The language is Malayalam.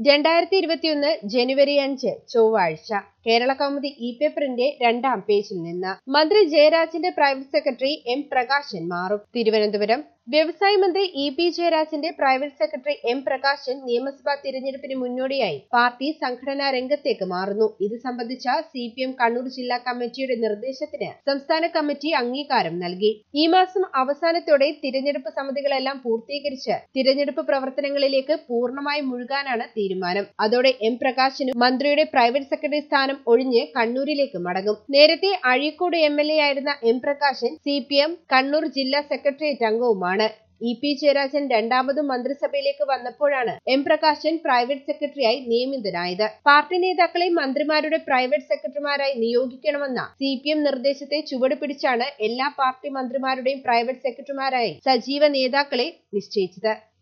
രണ്ടായിരത്തി ഇരുപത്തിയൊന്ന് ജനുവരി അഞ്ച് ചൊവ്വാഴ്ച കേരള കൗമുദി ഇ പേപ്പറിന്റെ രണ്ടാം പേജിൽ നിന്ന് മന്ത്രി ജയരാജന്റെ പ്രൈവറ്റ് സെക്രട്ടറി എം പ്രകാശൻ മാറും തിരുവനന്തപുരം വ്യവസായ മന്ത്രി ഇ പി ജയരാജന്റെ പ്രൈവറ്റ് സെക്രട്ടറി എം പ്രകാശൻ നിയമസഭാ തിരഞ്ഞെടുപ്പിന് മുന്നോടിയായി പാർട്ടി സംഘടനാ രംഗത്തേക്ക് മാറുന്നു ഇത് സംബന്ധിച്ച സി പി എം കണ്ണൂർ ജില്ലാ കമ്മിറ്റിയുടെ നിർദ്ദേശത്തിന് സംസ്ഥാന കമ്മിറ്റി അംഗീകാരം നൽകി ഈ മാസം അവസാനത്തോടെ തിരഞ്ഞെടുപ്പ് സമിതികളെല്ലാം പൂർത്തീകരിച്ച് തിരഞ്ഞെടുപ്പ് പ്രവർത്തനങ്ങളിലേക്ക് പൂർണ്ണമായി മുഴുകാനാണ് തീരുമാനം അതോടെ എം പ്രകാശനും മന്ത്രിയുടെ പ്രൈവറ്റ് സെക്രട്ടറി സ്ഥാനം ഒഴിഞ്ഞ് കണ്ണൂരിലേക്ക് മടങ്ങും നേരത്തെ അഴീക്കോട് എം എൽ എ ആയിരുന്ന M Prakashan C P M Kannur ജില്ലാ സെക്രട്ടേറിയറ്റ് അംഗവുമാണ് ഇ പി ജയരാജൻ രണ്ടാമതും മന്ത്രിസഭയിലേക്ക് വന്നപ്പോഴാണ് എം പ്രകാശൻ പ്രൈവറ്റ് സെക്രട്ടറിയായി നിയമിതനായത് പാർട്ടി നേതാക്കളെ മന്ത്രിമാരുടെ പ്രൈവറ്റ് സെക്രട്ടറിമാരായി നിയോഗിക്കണമെന്ന സി പി എം നിർദ്ദേശത്തെ ചുവട് പിടിച്ചാണ് എല്ലാ പാർട്ടി മന്ത്രിമാരുടെയും പ്രൈവറ്റ് സെക്രട്ടറിമാരായി സജീവ നേതാക്കളെ നിശ്ചയിച്ചത്